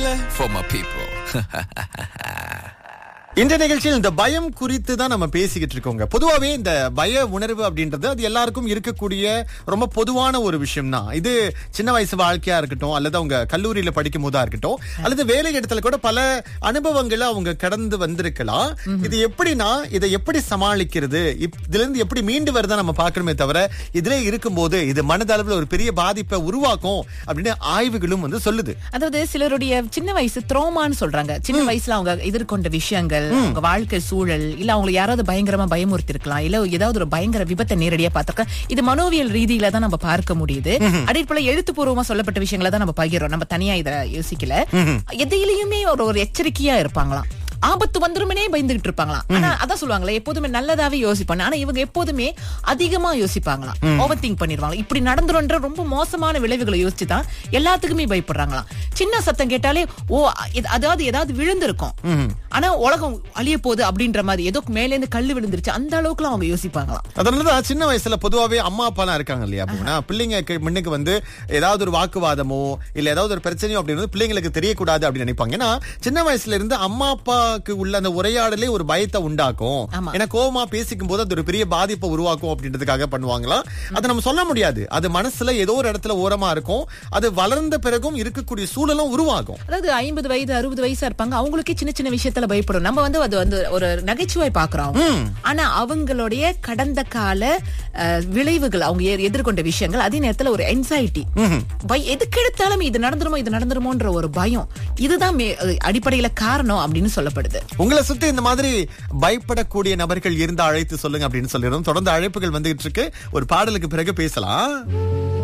for my people. இந்த நிகழ்ச்சியில் இந்த பயம் குறித்து தான் நம்ம பேசிக்கிட்டு இருக்கோங்க பொதுவாவே இந்த பய உணர்வு அப்படின்றது அது எல்லாருக்கும் இருக்கக்கூடிய ரொம்ப பொதுவான ஒரு விஷயம் தான் இது சின்ன வயசு வாழ்க்கையா இருக்கட்டும் அல்லது அவங்க கல்லூரியில படிக்கும் போதா இருக்கட்டும் அல்லது வேலை இடத்துல கூட பல அனுபவங்களை அவங்க கடந்து வந்திருக்கலாம் இது எப்படின்னா இதை எப்படி சமாளிக்கிறது இப்- இதுல இருந்து எப்படி மீண்டு வருதா நம்ம பார்க்கணுமே தவிர இதுல இருக்கும்போது இது மனதளவுல ஒரு பெரிய பாதிப்பை உருவாக்கும் அப்படின்னு ஆய்வுகளும் வந்து சொல்லுது அதாவது சிலருடைய சின்ன வயசு த்ரோமான்னு சொல்றாங்க சின்ன வயசுல அவங்க எதிர்கொண்ட விஷயங்கள் அவங்க வாழ்க்கை சூழல் இல்ல அவங்களுக்கு யாராவது பயங்கரமா பயமுறுத்தி இருக்கலாம் இல்ல ஏதாவது ஒரு பயங்கர விபத்தை நேரடியா பார்த்திருக்கலாம் இது மனோவியல் ரீதியில தான் நம்ம பார்க்க முடியுது அதே போல எழுத்துப்பூர்வமா சொல்லப்பட்ட விஷயங்களை தான் நம்ம பகிர்றோம் நம்ம தனியா இத யோசிக்கல எதையிலயுமே ஒரு ஒரு எச்சரிக்கையா இருப்பாங்களாம் ஆபத்து வந்துருமனே பயந்துகிட்டு இருப்பாங்களாம் ஆனா அதான் சொல்லுவாங்களே எப்போதுமே நல்லதாவே யோசிப்பாங்க ஆனா இவங்க எப்போதுமே அதிகமா யோசிப்பாங்களாம் ஓவர் திங்க் பண்ணிருவாங்க இப்படி நடந்துரும்ன்ற ரொம்ப மோசமான விளைவுகளை யோசிச்சு தான் எல்லாத்துக்குமே பயப்படுறாங்களாம் சின்ன சத்தம் கேட்டாலே ஓ இது- அதாவது ஏதாவது விழுந்திருக்கும் ஆனா உலகம் அழிய போகுது அப்படின்ற மாதிரி ஏதோ மேல இருந்து கல்லு விழுந்துருச்சு அந்த அளவுக்குலாம் அவங்க யோசிப்பாங்களாம் அதனாலதான் சின்ன வயசுல பொதுவாவே அம்மா அப்பா எல்லாம் இருக்காங்க இல்லையா அப்படின்னா பிள்ளைங்க கு- முன்னுக்கு வந்து ஏதாவது ஒரு வாக்குவாதமோ இல்ல ஏதாவது ஒரு பிரச்சனையோ அப்படின்னு பிள்ளைங்களுக்கு தெரியக்கூடாது அப்படின்னு நினைப்பாங்க ஏன்னா சின்ன வயசுல இருந்து அம்மா அப்பாக்கு உள்ள அந்த உரையாடலே ஒரு பயத்தை உண்டாக்கும் ஆமா. ஏன்னா கோவமா பேசிக்கும் போது அது ஒரு பெரிய பாதிப்பை உருவாக்கும் அப்படின்றதுக்காக பண்ணுவாங்களாம் அதை நம்ம சொல்ல முடியாது அது மனசுல ஏதோ ஒரு இடத்துல ஓரமா இருக்கும் அது வளர்ந்த பிறகும் இருக்கக்கூடிய சூழலும் உருவாகும் அதாவது ஐம்பது வயது அறுபது வயசா இருப்பாங்க அவங்களுக்கே சின்ன சின்ன விஷயத்துல பயப்படும் நம்ம வந்து அது வந்து ஒரு நகைச்சுவை பாக்குறோம் ஆனா அவங்களுடைய கடந்த கால அஹ், விளைவுகள் அவங்க எ- எதிர்கொண்ட விஷயங்கள் அதே நேரத்துல ஒரு என்சைட்டி எதுக்கு எடுத்தாலும் இது நடந்துருமோ இது நடந்துருமோன்ற ஒரு பயம் இதுதான் மே- அஹ், அடிப்படையில காரணம் அப்படின்னு சொல்லப்படுது உங்களை சுத்தி இந்த மாதிரி பயப்படக்கூடிய நபர்கள் இருந்தா அழைத்து சொல்லுங்க அப்படின்னு சொல்லிடும் தொடர்ந்து அழைப்புகள் வந்துகிட்டு இருக்கு ஒரு பாடலுக்கு பிறகு பேசலாம்